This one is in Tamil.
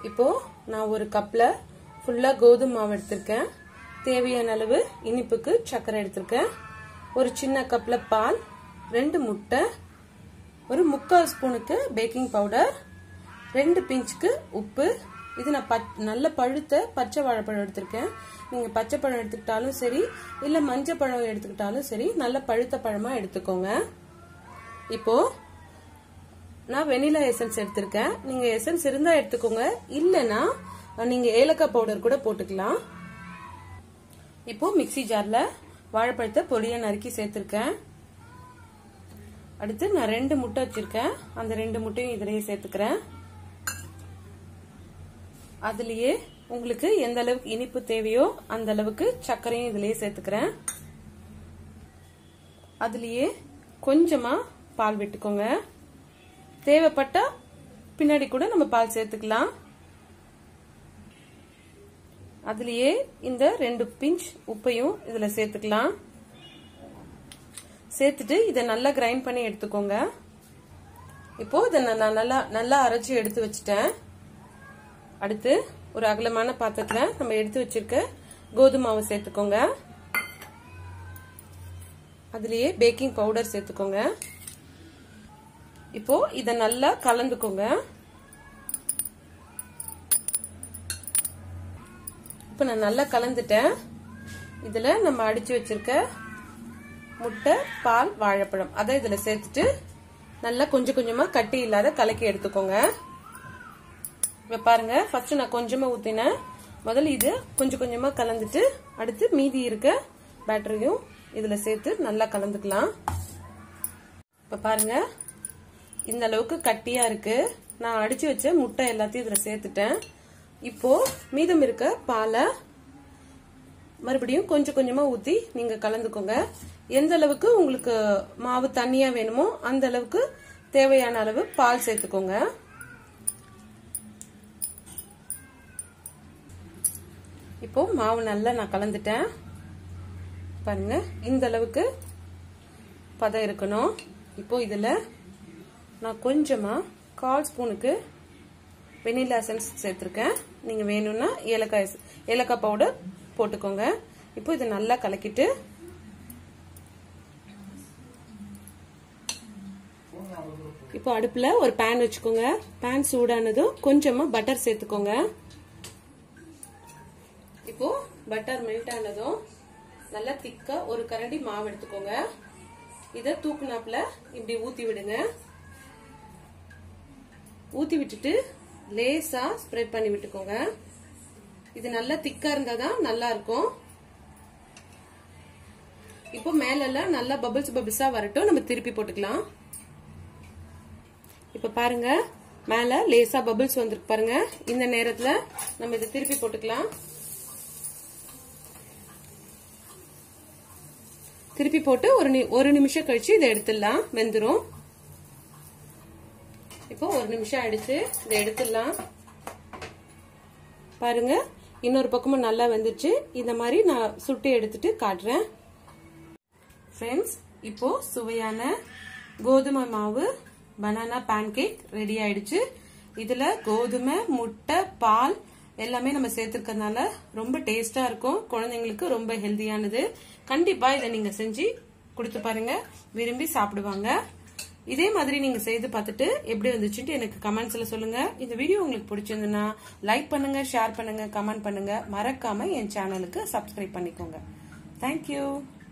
இப்போ நான் ஒரு கப்ல ஃபுல்லா கோதுமை மாவு எடுத்திருக்கேன் தேவையான அளவு இனிப்புக்கு சர்க்கரை எடுத்திருக்கேன் ஒரு சின்ன கப்ல பால் ரெண்டு முட்டை ஒரு முக்கால் ஸ்பூனுக்கு பேக்கிங் பவுடர் ரெண்டு பிஞ்சுக்கு உப்பு இது நான் பச்- நல்ல பழுத்த பச்சை வாழைப்பழம் எடுத்திருக்கேன் நீங்க பச்சை பழம் எடுத்துக்கிட்டாலும் சரி இல்ல மஞ்சள் பழம் எடுத்துக்கிட்டாலும் சரி நல்ல பழுத்த பழமா எடுத்துக்கோங்க இப்போ நான் வெனிலா எசன்ஸ் எடுத்திருக்கேன் நீங்க எசன்ஸ் இருந்தா எடுத்துக்கோங்க இல்லனா நீங்க ஏலக்காய் பவுடர் கூட போட்டுக்கலாம் இப்போ மிக்ஸி ஜார்ல வாழைப்பழத்தை பொடியா நறுக்கி சேர்த்திருக்கேன் அடுத்து நான் ரெண்டு முட்டை வச்சிருக்கேன் அந்த ரெண்டு முட்டையும் இதுலயே சேர்த்துக்கிறேன் அதுலயே உங்களுக்கு எந்த அளவுக்கு இனிப்பு தேவையோ அந்த அளவுக்கு சர்க்கரையும் இதுலயே சேர்த்துக்கிறேன் அதுலயே கொஞ்சமா பால் விட்டுக்கோங்க தேவைப்பட்டா பின்னாடி கூட நம்ம பால் சேர்த்துக்கலாம் அதுலயே இந்த ரெண்டு பிஞ்ச் உப்பையும் இதுல சேர்த்துக்கலாம் சேர்த்துட்டு இதை நல்லா கிரைண்ட் பண்ணி எடுத்துக்கோங்க இப்போ இதை நான் நல்லா நல்லா அரைச்சி எடுத்து வச்சுட்டேன் அடுத்து ஒரு அகலமான பாத்திரத்துல நம்ம எடுத்து வச்சிருக்க கோதுமை மாவு சேர்த்துக்கோங்க அதுலயே பேக்கிங் பவுடர் சேர்த்துக்கோங்க இப்போ இத நல்லா கலந்துக்கோங்க இப்போ நான் நல்லா கலந்துட்டேன் இதுல நம்ம அடிச்சு வச்சிருக்க முட்டை பால் வாழைப்பழம் அதை இதுல சேர்த்துட்டு நல்லா கொஞ்சம் கொஞ்சமா கட்டி இல்லாத கலக்கி எடுத்துக்கோங்க இப்ப பாருங்க ஃபர்ஸ்ட் நான் கொஞ்சமா ஊத்தினேன் முதல்ல இது கொஞ்சம் கொஞ்சமா கலந்துட்டு அடுத்து மீதி இருக்க பேட்டரியும் இதுல சேர்த்து நல்லா கலந்துக்கலாம் இப்ப பாருங்க இந்த அளவுக்கு கட்டியா இருக்கு நான் அடிச்சு வச்ச முட்டை எல்லாத்தையும் இதுல சேர்த்துட்டேன் இப்போ மீதம் இருக்க பாலை மறுபடியும் கொஞ்சம் கொஞ்சமா ஊத்தி நீங்க கலந்துக்கோங்க எந்த அளவுக்கு உங்களுக்கு மாவு தண்ணியா வேணுமோ அந்த அளவுக்கு தேவையான அளவு பால் சேர்த்துக்கோங்க இப்போ மாவு நல்லா நான் கலந்துட்டேன் பாருங்க இந்த அளவுக்கு பதம் இருக்கணும் இப்போ இதுல நான் கொஞ்சமா கால் ஸ்பூனுக்கு வெனிலா எசன்ஸ் சேர்த்துருக்கேன் நீங்க வேணும்னா ஏலக்காய் எஸ்- ஏலக்காய் பவுடர் போட்டுக்கோங்க இப்போ இதை நல்லா கலக்கிட்டு இப்போ அடுப்புல ஒரு பேன் வச்சுக்கோங்க பேன் சூடானதும் கொஞ்சமா பட்டர் சேர்த்துக்கோங்க இப்போ பட்டர் மெல்ட் ஆனதும் நல்லா திக்கா ஒரு கரண்டி மாவு எடுத்துக்கோங்க இத தூக்குனாப்புல இப்படி ஊத்தி விடுங்க ஊத்தி விட்டுட்டு லேசா ஸ்ப்ரெட் பண்ணி விட்டுக்கோங்க இது நல்லா திக்கா இருந்தாதான் நல்லா இருக்கும் இப்போ மேல எல்லாம் நல்லா பபிள்ஸ் பபிள்ஸா வரட்டும் நம்ம திருப்பி போட்டுக்கலாம் இப்ப பாருங்க மேல லேசா பபிள்ஸ் வந்திருக்கு பாருங்க இந்த நேரத்துல நம்ம இதை திருப்பி போட்டுக்கலாம் திருப்பி போட்டு ஒரு நி- ஒரு நிமிஷம் கழிச்சு இதை எடுத்துடலாம் வெந்துரும் இப்போ ஒரு நிமிஷம் ஆயிடுச்சு இதை எடுத்துடலாம் பாருங்க இன்னொரு பக்கமும் நல்லா வெந்துச்சு இந்த மாதிரி நான் சுட்டு எடுத்துட்டு காட்டுறேன் ஃப்ரெண்ட்ஸ் இப்போ சுவையான கோதுமை மாவு பனானா பேன்கேக் ரெடி ஆயிடுச்சு இதுல கோதுமை முட்டை பால் எல்லாமே நம்ம சேர்த்திருக்கறதுனால ரொம்ப டேஸ்டா இருக்கும் குழந்தைங்களுக்கு ரொம்ப ஹெல்தியானது கண்டிப்பா இதை நீங்க செஞ்சு கொடுத்து பாருங்க விரும்பி சாப்பிடுவாங்க இதே மாதிரி நீங்க செய்து பார்த்துட்டு எப்படி வந்துச்சுன்ட்டு எனக்கு கமெண்ட்ஸ்ல சொல்லுங்க இந்த வீடியோ உங்களுக்கு பிடிச்சிருந்ததுன்னா லைக் பண்ணுங்க ஷேர் பண்ணுங்க கமெண்ட் பண்ணுங்க மறக்காம என் சேனலுக்கு சப்ஸ்கிரைப் பண்ணிக்கோங்க தேங்க்யூ